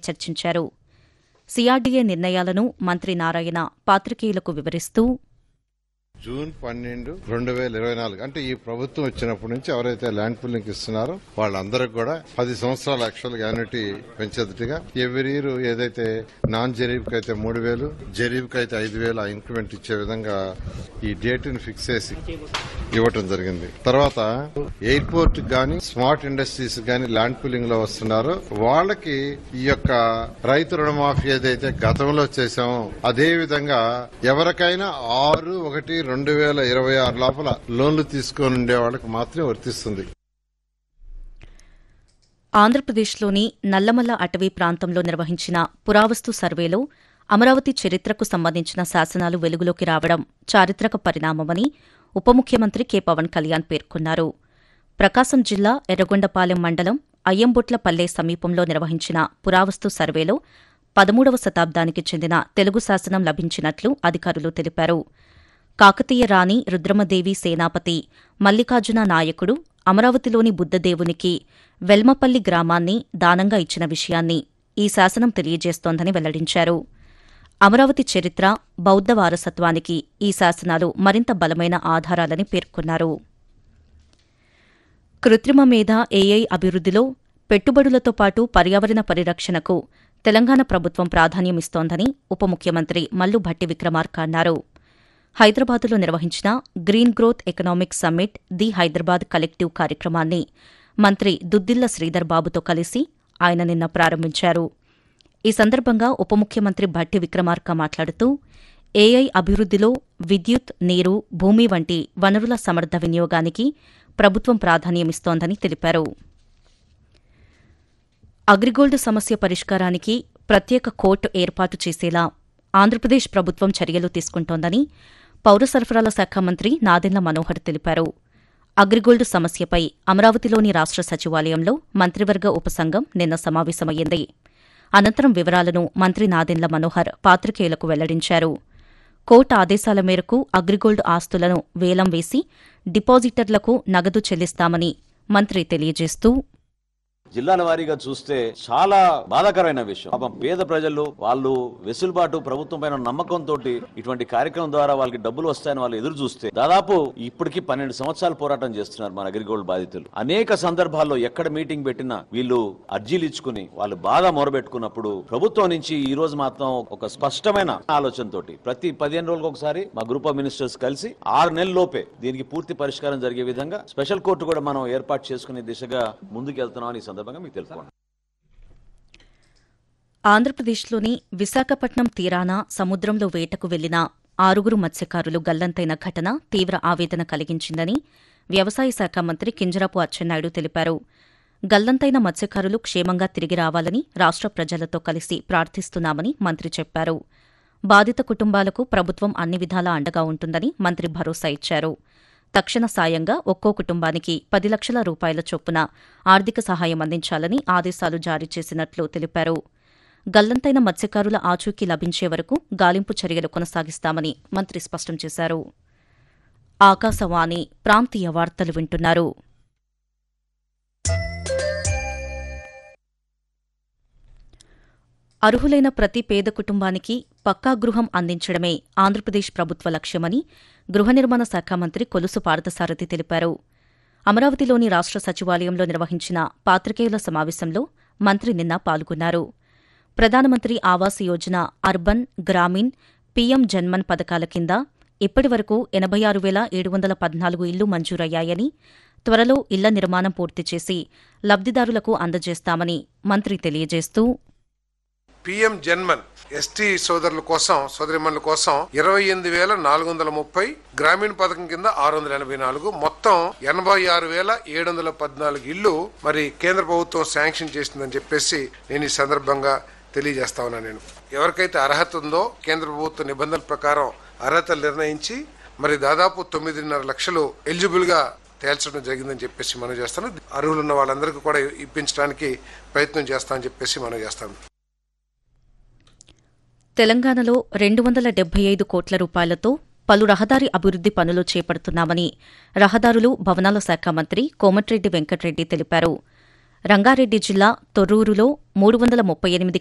చర్చించారు సిఆర్డీఏ నిర్ణయాలను మంత్రి నారాయణ పాత్రికేయులకు వివరిస్తూ జూన్ పన్నెండు రెండు వేల ఇరవై నాలుగు అంటే ఈ ప్రభుత్వం వచ్చినప్పటి నుంచి ఎవరైతే ల్యాండ్ పూలింగ్ ఇస్తున్నారో వాళ్ళందరికి కూడా పది సంవత్సరాల యాక్చువల్ యాన్యుటీ పెంచేదిగా ఎవరి ఇయర్ ఏదైతే నాన్ జరీబ్కి అయితే మూడు వేలు జరీబ్కి అయితే ఐదు వేలు ఆ ఇంక్రిమెంట్ ఇచ్చే విధంగా ఈ డేట్ ని ఫిక్స్ చేసి ఇవ్వటం జరిగింది తర్వాత ఎయిర్పోర్ట్ గాని స్మార్ట్ ఇండస్ట్రీస్ గాని ల్యాండ్ పూలింగ్ లో వస్తున్నారో వాళ్ళకి ఈ యొక్క రైతు రుణమాఫీ ఏదైతే గతంలో చేశామో అదే విధంగా ఎవరికైనా ఆరు ఒకటి రెండు వేల ఇరవై ఆరు లోపల లోన్లు తీసుకొని ఉండే వాళ్ళకి మాత్రమే వర్తిస్తుంది ఆంధ్రప్రదేశ్లోని నల్లమల్ల అటవీ ప్రాంతంలో నిర్వహించిన పురావస్తు సర్వేలో అమరావతి చరిత్రకు సంబంధించిన శాసనాలు వెలుగులోకి రావడం చారిత్రక పరిణామమని ఉప ముఖ్యమంత్రి కె పవన్ కళ్యాణ్ పేర్కొన్నారు ప్రకాశం జిల్లా ఎర్రగొండపాలెం మండలం అయ్యంబొట్లపల్లె సమీపంలో నిర్వహించిన పురావస్తు సర్వేలో పదమూడవ శతాబ్దానికి చెందిన తెలుగు శాసనం లభించినట్లు అధికారులు తెలిపారు కాకతీయ రాణి రుద్రమదేవి సేనాపతి మల్లికార్జున నాయకుడు అమరావతిలోని బుద్ధదేవునికి వెల్మపల్లి గ్రామాన్ని దానంగా ఇచ్చిన విషయాన్ని ఈ శాసనం తెలియజేస్తోందని వెల్లడించారు అమరావతి చరిత్ర బౌద్ధ వారసత్వానికి ఈ శాసనాలు మరింత బలమైన ఆధారాలని పేర్కొన్నారు కృత్రిమ మేధ ఏఐ అభివృద్దిలో పెట్టుబడులతో పాటు పర్యావరణ పరిరక్షణకు తెలంగాణ ప్రభుత్వం ప్రాధాన్యమిస్తోందని ఉప ముఖ్యమంత్రి మల్లు భట్టి విక్రమార్క అన్నారు హైదరాబాదులో నిర్వహించిన green growth economic summit the Hyderabad collective కార్యక్రమాన్ని మంత్రి దుద్దిల్ల శ్రీధర్ బాబుతో కలిసి ఆయన నిన్న ప్రారంభించారు ఈ సందర్భంగా ఉప ముఖ్యమంత్రి భట్టి విక్రమార్క మాట్లాడుతూ ఏఐ అభివృద్దిలో విద్యుత్ నీరు భూమి వంటి వనరుల సమర్థ వినియోగానికి ప్రభుత్వం ప్రాధాన్యమిస్తోందని తెలిపారు అగ్రిగోల్డ్ సమస్య పరిష్కారానికి ప్రత్యేక కోర్టు ఏర్పాటు చేసేలా ఆంధ్రప్రదేశ్ ప్రభుత్వం చర్యలు తీసుకుంటోందని పౌర సరఫరాల శాఖ మంత్రి నాదెండ్ల మనోహర్ తెలిపారు అగ్రిగోల్డ్ సమస్యపై అమరావతిలోని రాష్ట సచివాలయంలో మంత్రివర్గ ఉపసంఘం నిన్న సమావేశమయ్యింది అనంతరం వివరాలను మంత్రి నాదెండ్ల మనోహర్ పాత్రికేయులకు వెల్లడించారు కోర్టు ఆదేశాల మేరకు అగ్రిగోల్డ్ ఆస్తులను వేలం వేసి డిపాజిటర్లకు నగదు చెల్లిస్తామని మంత్రి తెలియజేస్తూ జిల్లాల వారీగా చూస్తే చాలా బాధాకరమైన విషయం పాపం పేద ప్రజలు వాళ్ళు వెసులుబాటు ప్రభుత్వం పైన నమ్మకంతో ఇటువంటి కార్యక్రమం ద్వారా వాళ్ళకి డబ్బులు వస్తాయని వాళ్ళు ఎదురు చూస్తే దాదాపు ఇప్పటికి పన్నెండు సంవత్సరాలు పోరాటం చేస్తున్నారు మన అగ్రిగోల్డ్ బాధితులు అనేక సందర్భాల్లో ఎక్కడ మీటింగ్ పెట్టినా వీళ్ళు అర్జీలు ఇచ్చుకుని వాళ్ళు బాగా మొరబెట్టుకున్నప్పుడు ప్రభుత్వం నుంచి ఈ రోజు మాత్రం ఒక స్పష్టమైన ఆలోచనతోటి ప్రతి పదిహేను రోజులకు ఒకసారి మా గ్రూప్ ఆఫ్ మినిస్టర్స్ కలిసి ఆరు నెలల లోపే దీనికి పూర్తి పరిష్కారం జరిగే విధంగా స్పెషల్ కోర్టు కూడా మనం ఏర్పాటు చేసుకునే దిశగా ముందుకు వెళ్తున్నాం ఈ సందర్భంగా మీకు తెలుసుకోండి ఆంధ్రప్రదేశ్లోని విశాఖపట్నం తీరాన సముద్రంలో వేటకు వెళ్లిన ఆరుగురు మత్స్యకారులు గల్లంతైన ఘటన తీవ్ర ఆవేదన కలిగించిందని వ్యవసాయ శాఖ మంత్రి కింజరాపు అచ్చెన్నాయుడు తెలిపారు గల్లంతైన మత్స్యకారులు క్షేమంగా తిరిగి రావాలని రాష్ట ప్రజలతో కలిసి ప్రార్థిస్తున్నామని మంత్రి చెప్పారు బాధిత కుటుంబాలకు ప్రభుత్వం అన్ని విధాలా అండగా ఉంటుందని మంత్రి భరోసా ఇచ్చారు తక్షణ సాయంగా ఒక్కో కుటుంబానికి పది లక్షల రూపాయల చొప్పున ఆర్థిక సహాయం అందించాలని ఆదేశాలు జారీ చేసినట్లు తెలిపారు గల్లంతైన మత్స్యకారుల ఆచూకీ లభించే వరకు గాలింపు చర్యలు కొనసాగిస్తామని మంత్రి స్పష్టం చేశారు ఆకాశవాణి ప్రాంతీయ వార్తలు వింటున్నారు అర్హులైన ప్రతి పేద కుటుంబానికి పక్కా గృహం అందించడమే ఆంధ్రప్రదేశ్ ప్రభుత్వ లక్ష్యమని గృహ నిర్మాణ శాఖ మంత్రి కొలుసు పార్థసారథి తెలిపారు అమరావతిలోని రాష్ట సచివాలయంలో నిర్వహించిన పాత్రికేయుల సమావేశంలో మంత్రి నిన్న పాల్గొన్నారు ప్రధానమంత్రి ఆవాస్ యోజన అర్బన్ గ్రామీణ్ పీఎం జన్మన్ పథకాల కింద ఇప్పటి వరకు ఎనభై ఆరు వేల ఏడు వందల పద్నాలుగు ఇళ్లు మంజూరయ్యాయని త్వరలో ఇళ్ల నిర్మాణం పూర్తి చేసి లబ్దిదారులకు అందజేస్తామని మంత్రి తెలియజేస్తూ పిఎం జన్మన్ ఎస్టీ సోదరుల కోసం సోదరిమణుల కోసం ఇరవై ఎనిమిది వేల నాలుగు వందల ముప్పై గ్రామీణ పథకం కింద ఆరు వందల ఎనభై నాలుగు మొత్తం ఎనభై ఆరు వేల ఏడు వందల పద్నాలుగు ఇళ్లు మరి కేంద్ర ప్రభుత్వం శాంక్షన్ చేసిందని చెప్పేసి నేను ఈ సందర్భంగా తెలియజేస్తా ఉన్నా నేను ఎవరికైతే అర్హత ఉందో కేంద్ర ప్రభుత్వ నిబంధనల ప్రకారం అర్హతలు నిర్ణయించి మరి దాదాపు తొమ్మిదిన్నర లక్షలు ఎలిజిబుల్ గా తేల్చడం జరిగిందని చెప్పేసి మనం చేస్తాను అర్హులున్న వాళ్ళందరికీ కూడా ఇప్పించడానికి ప్రయత్నం చేస్తామని చెప్పేసి మనం చేస్తాను తెలంగాణలో రెండు వందల డెబ్బై ఐదు కోట్ల రూపాయలతో పలు రహదారి అభివృద్ది పనులు చేపడుతున్నామని రహదారులు భవనాల శాఖ మంత్రి కోమటిరెడ్డి వెంకటరెడ్డి తెలిపారు రంగారెడ్డి జిల్లా తొర్రూరులో మూడు వందల ముప్పై ఎనిమిది